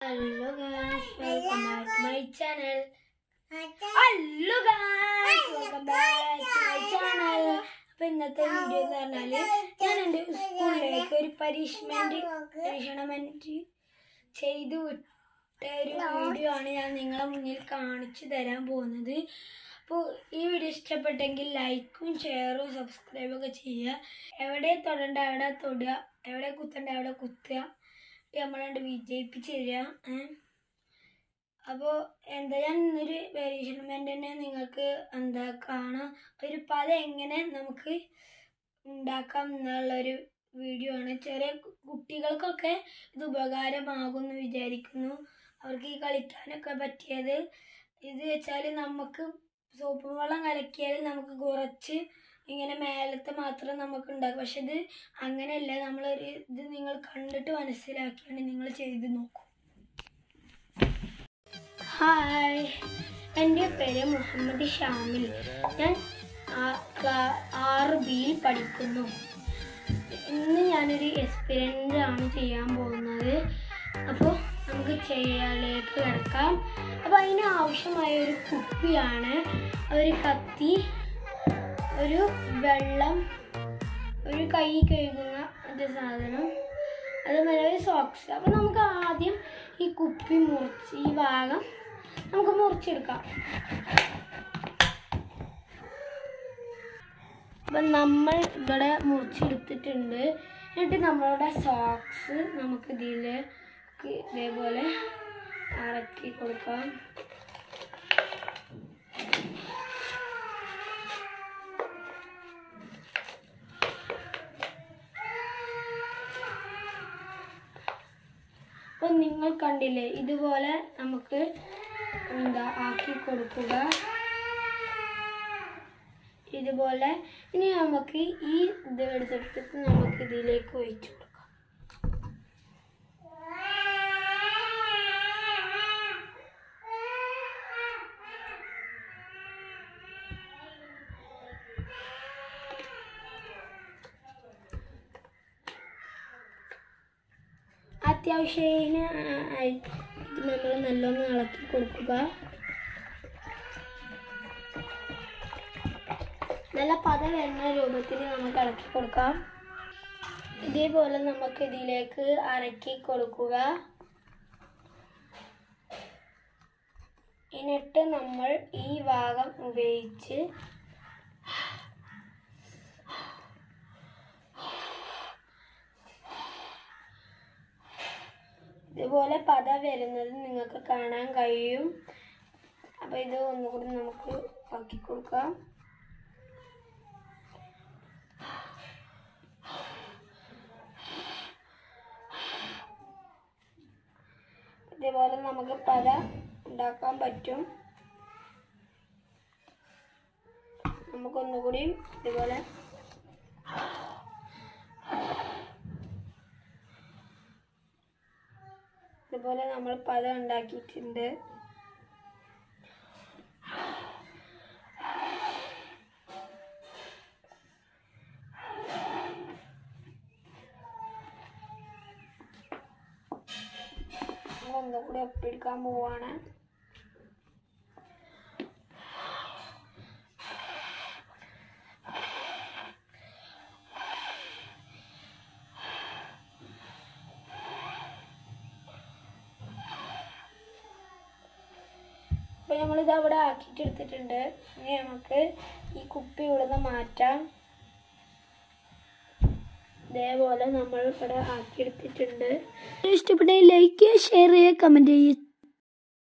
hello guys welcome back to my channel hello guys welcome back to my channel അപ്പൊ ഇന്നത്തെ video എന്ന് പറഞ്ഞാല് ഞാൻ എൻ്റെ സ്കൂളിലേക്ക് ഒരു പരീക്ഷമെന്റ് പരീക്ഷണമെന്റ് ചെയ്തു വിട്ട ഒരു വീഡിയോ ആണ് ഞാൻ നിങ്ങളെ മുന്നിൽ കാണിച്ചു തരാൻ പോകുന്നത് അപ്പോൾ ഈ വീഡിയോ ഇഷ്ടപ്പെട്ടെങ്കിൽ ലൈക്കും ഷെയറും സബ്സ്ക്രൈബും ഒക്കെ ചെയ്യുക എവിടെ തൊടണ്ട അവിടെ തൊടുക എവിടെ കുത്തണ്ട അവിടെ കുത്തുക നമ്മളാണ്ട് വിജയിപ്പിച്ച് തരിക അപ്പോൾ എന്താ ഞാൻ ഇന്നൊരു പരീക്ഷണമെൻ്റ് തന്നെ നിങ്ങൾക്ക് എന്താ കാണാം ഒരു പദം എങ്ങനെ നമുക്ക് ഉണ്ടാക്കാം എന്നുള്ളൊരു വീഡിയോ ആണ് ചെറിയ കു- കുട്ടികൾക്കൊക്കെ ഇത് ഉപകാരമാകുമെന്ന് വിചാരിക്കുന്നു അവർക്ക് ഈ കളിക്കാനൊക്കെ പറ്റിയത് ഇത് വെച്ചാൽ നമുക്ക് സോപ്പ് വെള്ളം കലക്കിയാൽ നമുക്ക് കുറച്ച് ഇങ്ങനെ മേലത്തെ മാത്രം നമുക്ക് ഉണ്ടാക്കും പക്ഷെ ഇത് അങ്ങനെയല്ല നമ്മളൊരു ഇത് നിങ്ങൾ കണ്ടിട്ട് മനസ്സിലാക്കിയാണ് നിങ്ങൾ ചെയ്ത് നോക്കൂ ഹായ് എൻ്റെ പേര് മുഹമ്മദ് ഷാമിൽ ഞാൻ ആ- ക്ലാ- ആറ് ബിയിൽ പഠിക്കുന്നു ഇന്ന് ഞാനൊരു എക്സ്പീരിയൻസ് ആണ് ചെയ്യാൻ പോകുന്നത് അപ്പോൾ നമുക്ക് ചെയ്യാലേക്ക് കിടക്കാം അപ്പോൾ അതിന് ആവശ്യമായ ഒരു കുപ്പിയാണ് ഒരു കത്തി ഒരു വെള്ളം ഒരു കൈ കഴുകുന്ന ഒരു സാധനം അതുപോലെ ഒരു സോക്സ് അപ്പോൾ നമുക്ക് ആദ്യം ഈ കുപ്പി മുറിച്ച് ഈ ഭാഗം നമുക്ക് മുറിച്ചെടുക്കാം അപ്പം നമ്മൾ ഇവിടെ മുറിച്ചെടുത്തിട്ടുണ്ട് എന്നിട്ട് നമ്മളുടെ സോക്സ് നമുക്ക് ഇതിലേക്ക് ഇതേപോലെ ഇറക്കി കൊടുക്കാം അപ്പം നിങ്ങൾ കണ്ടില്ലേ ഇതുപോലെ നമുക്ക് എന്താ ആക്കി കൊടുക്കുക ഇതുപോലെ ഇനി നമുക്ക് ഈ ഇത് എടുത്തെടുത്തിട്ട് നമുക്ക് ഇതിലേക്ക് ഒഴിച്ചു കൊടുക്കാം അത്യാവശ്യം നമ്മൾ നല്ലോണം ഇളക്കി കൊടുക്കുക നല്ല പത വരുന്ന രൂപത്തിൽ നമുക്ക് ഇളക്കി കൊടുക്കാം ഇതേപോലെ നമുക്ക് ഇതിലേക്ക് അരക്കി കൊടുക്കുക എന്നിട്ട് നമ്മൾ ഈ ഭാഗം ഉപയോഗിച്ച് ഇതുപോലെ പത വരുന്നത് നിങ്ങൾക്ക് കാണാൻ കഴിയും അപ്പോൾ ഇത് ഒന്നുകൂടി നമുക്ക് ആക്കി കൊടുക്കാം ഇതേപോലെ നമുക്ക് പല ഉണ്ടാക്കാൻ പറ്റും നമുക്കൊന്നുകൂടി ഇതുപോലെ ഇതുപോലെ നമ്മൾ പല ഉണ്ടാക്കിയിട്ടുണ്ട് നമ്മൾ ഒന്നുകൂടി ഒപ്പിയെടുക്കാൻ പോവാണ് അപ്പോൾ നമ്മളിത് അവിടെ ആക്കിയിട്ട് എടുത്തിട്ടുണ്ട് ഇനി നമുക്ക് ഈ കുപ്പി ഇവിടുന്ന് മാറ്റാം ഇതേപോലെ നമ്മൾ ഇവിടെ ആക്കിയെടുത്തിട്ടുണ്ട് ഇഷ്ടപ്പെട്ട ലൈക്ക് ചെയ്യുക ഷെയർ ചെയ്യുക കമൻറ്റ് ചെയ്യുക